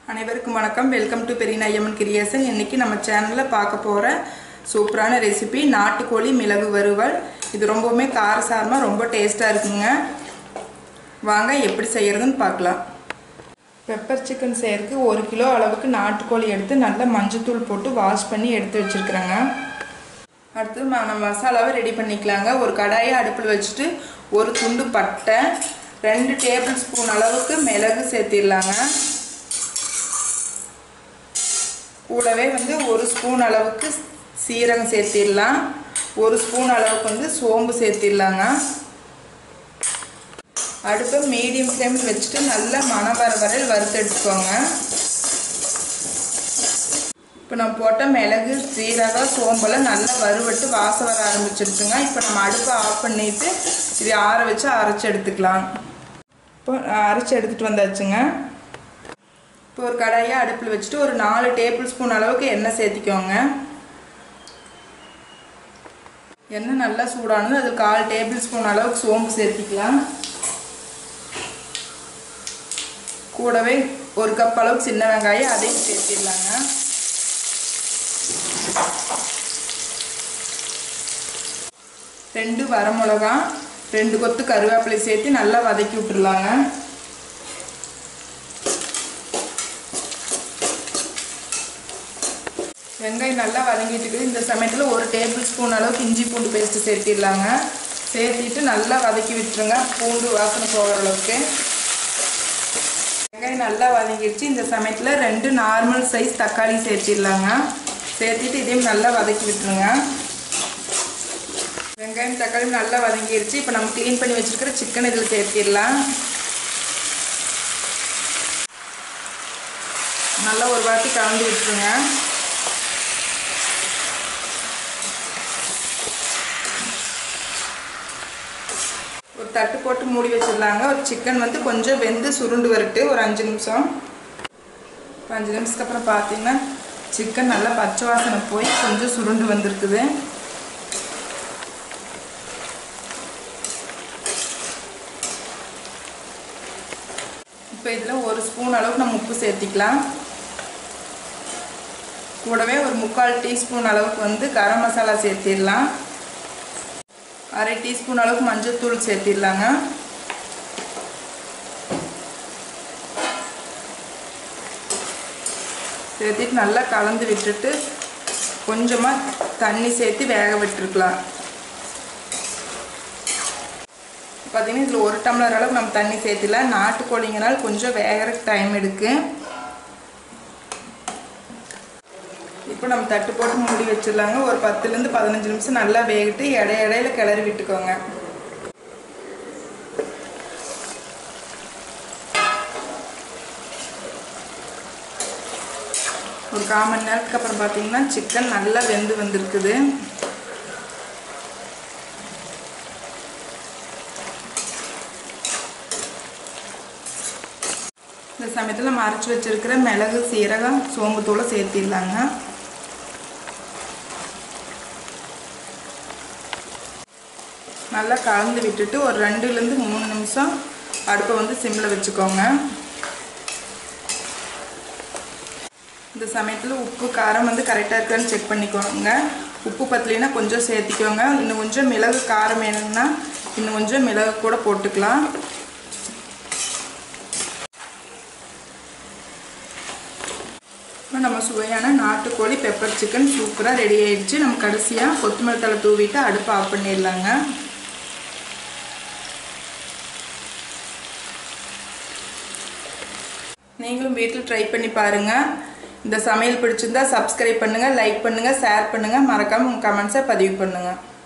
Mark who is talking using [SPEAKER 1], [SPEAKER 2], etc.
[SPEAKER 1] அனைவருக்கும் வணக்கம் welcome to Periyanayamman கிரியேசன் இன்னைக்கு நம்ம சேனலில் பார்க்க போகிற சூப்பரான ரெசிபி நாட்டுக்கோழி மிளகு வறுவல் இது ரொம்பவுமே காரசாரமாக ரொம்ப டேஸ்ட்டாக இருக்குங்க வாங்க எப்படி செய்கிறதுன்னு பார்க்கலாம் பெப்பர் சிக்கன் செய்யறதுக்கு ஒரு கிலோ அளவுக்கு நாட்டுக்கோழி எடுத்து நல்லா மஞ்சத்தூள் போட்டு வாஷ் பண்ணி எடுத்து வச்சுருக்குறேங்க அடுத்து ம- நம்ம மசாலாவை ரெடி பண்ணிக்கலாங்க ஒரு கடாயை அடுப்பில் வச்சுட்டு ஒரு துண்டு பட்டை ரெண்டு டேபிள் ஸ்பூன் அளவுக்கு மிளகு சேர்த்திடலாங்க கூடவே வந்து ஒரு ஸ்பூன் அளவுக்கு சீரகம் சேர்த்திடலாம் ஒரு ஸ்பூன் அளவுக்கு வந்து சோம்பு சேர்த்திடலாங்க அடுப்பை மீடியம் ஃப்ளேமில் வச்சுட்டு நல்லா மணம் வர வரையில் வறுத்து எடுத்துக்கோங்க இப்போ நம்ம போட்ட மிளகு சீரகம் சோம்பெல்லாம் நல்லா வறுவட்டு வாசம் வர ஆரம்பிச்சிருச்சுங்க இப்போ நம்ம அடுப்பை ஆஃப் பண்ணிட்டு இது ஆற வச்சு அரைச்சி எடுத்துக்கலாம் இப்போ அரைச்சி எடுத்துகிட்டு வந்தாச்சுங்க இப்போ ஒரு கடாயை அடுப்பில் வச்சுட்டு ஒரு நாலு டேபிள் ஸ்பூன் அளவுக்கு எண்ணெய் சேர்த்திக்கோங்க எண்ணெய் நல்லா சூடானது அது கால் டேபிள் ஸ்பூன் அளவுக்கு சோம்பு சேர்த்திக்கலாம் கூடவே ஒரு கப் அளவுக்கு சின்ன வெங்காயம் அதையும் சேர்த்திடலாங்க ரெண்டு வரமிளகா ரெண்டு கொத்து கருவேப்பிலை சேர்த்து நல்லா வதக்கி விட்டுருலாங்க வெங்காயம் நல்லா வதங்கிட்டு இருக்குது இந்த சமயத்தில் ஒரு டேபிள் ஸ்பூன் அளவுக்கு இஞ்சி பூண்டு பேஸ்ட்டு சேர்த்திடலாங்க சேர்த்திட்டு நல்லா வதக்கி விட்டுருங்க பூண்டு வாசனை போகிற அளவுக்கு வெங்காயம் நல்லா வதங்கிடுச்சு இந்த சமயத்தில் ரெண்டு நார்மல் சைஸ் தக்காளி சேர்த்திடலாங்க சேர்த்திட்டு இதையும் நல்லா வதக்கி விட்டுருங்க வெங்காயம் தக்காளி நல்லா வதங்கிடுச்சு இப்போ நம்ம க்ளீன் பண்ணி வச்சுருக்கிற சிக்கன் இதில் சேர்த்திடலாம் நல்லா ஒரு வாட்டி கலந்து விட்டுருங்க ஒரு தட்டு போட்டு மூடி வச்சிடலாங்க ஒரு சிக்கன் வந்து கொஞ்சம் வெந்து சுருண்டு வரட்டு ஒரு அஞ்சு நிமிஷம் இப்போ அஞ்சு நிமிஷத்துக்கு அப்புறம் பார்த்தீங்கன்னா சிக்கன் நல்லா பச்சை வாசனை போய் கொஞ்சம் சுருண்டு வந்திருக்குது இப்போ இதில் ஒரு ஸ்பூன் அளவுக்கு நம்ம உப்பு சேர்த்திக்கலாம் கூடவே ஒரு முக்கால் டீஸ்பூன் அளவுக்கு வந்து கரம் மசாலா சேர்த்திடலாம் அரை டீஸ்பூன் அளவுக்கு மஞ்சள் தூள் சேர்த்திடலாங்க சேர்த்திட்டு நல்லா கலந்து விட்டுட்டு கொஞ்சமாக தண்ணி சேர்த்து வேக விட்டுருக்கலாம் பார்த்தீங்கன்னா இதில் ஒரு டம்ளர் அளவுக்கு நம்ம தண்ணி சேர்த்திடலாம் நாட்டுக்கோழிங்கனால கொஞ்சம் வேகிறதுக்கு டைம் எடுக்கு இப்போ நம்ம தட்டு போட்டு மூடி வச்சிடலாங்க ஒரு பத்துலேருந்து பதினஞ்சு நிமிஷம் நல்லா வேகிட்டு இடைய இடையில கிளறி விட்டுக்கோங்க ஒரு கால் மணி நேரத்துக்கு அப்புறம் பார்த்தீங்கன்னா சிக்கன் நல்லா வெந்து வந்திருக்குது இந்த சமயத்தில் நம்ம அரைச்சி வச்சிருக்கிற மிளகு சீரகம் சோம்பு தூளை சேர்த்திடலாங்க நல்லா கலந்து விட்டுட்டு ஒரு ரெண்டுலேருந்து மூணு நிமிஷம் அடுப்பை வந்து சிம்மில் வச்சுக்கோங்க இந்த சமயத்தில் உப்பு காரம் வந்து கரெக்டாக இருக்கான்னு செக் பண்ணிக்கோங்க உப்பு பத்தலைன்னா கொஞ்சம் சேர்த்திக்கோங்க இன்னும் கொஞ்சம் மிளகு காரம் வேணும்னா இன்னும் கொஞ்சம் மிளகு கூட போட்டுக்கலாம் இப்போ நம்ம சுவையான நாட்டுக்கோழி பெப்பர் சிக்கன் சூப்பராக ரெடி ஆயிடுச்சு நம்ம கடைசியாக கொத்தமல்லி தலை தூவிட்டு அடுப்பை ஆஃப் பண்ணிடலாங்க நீங்களும் வீட்டில் ட்ரை பண்ணி பாருங்கள் இந்த சமையல் பிடிச்சிருந்தா சப்ஸ்கிரைப் பண்ணுங்கள் லைக் பண்ணுங்கள் ஷேர் பண்ணுங்கள் மறக்காமல் உங்கள் கமெண்ட்ஸை பதிவு பண்ணுங்கள்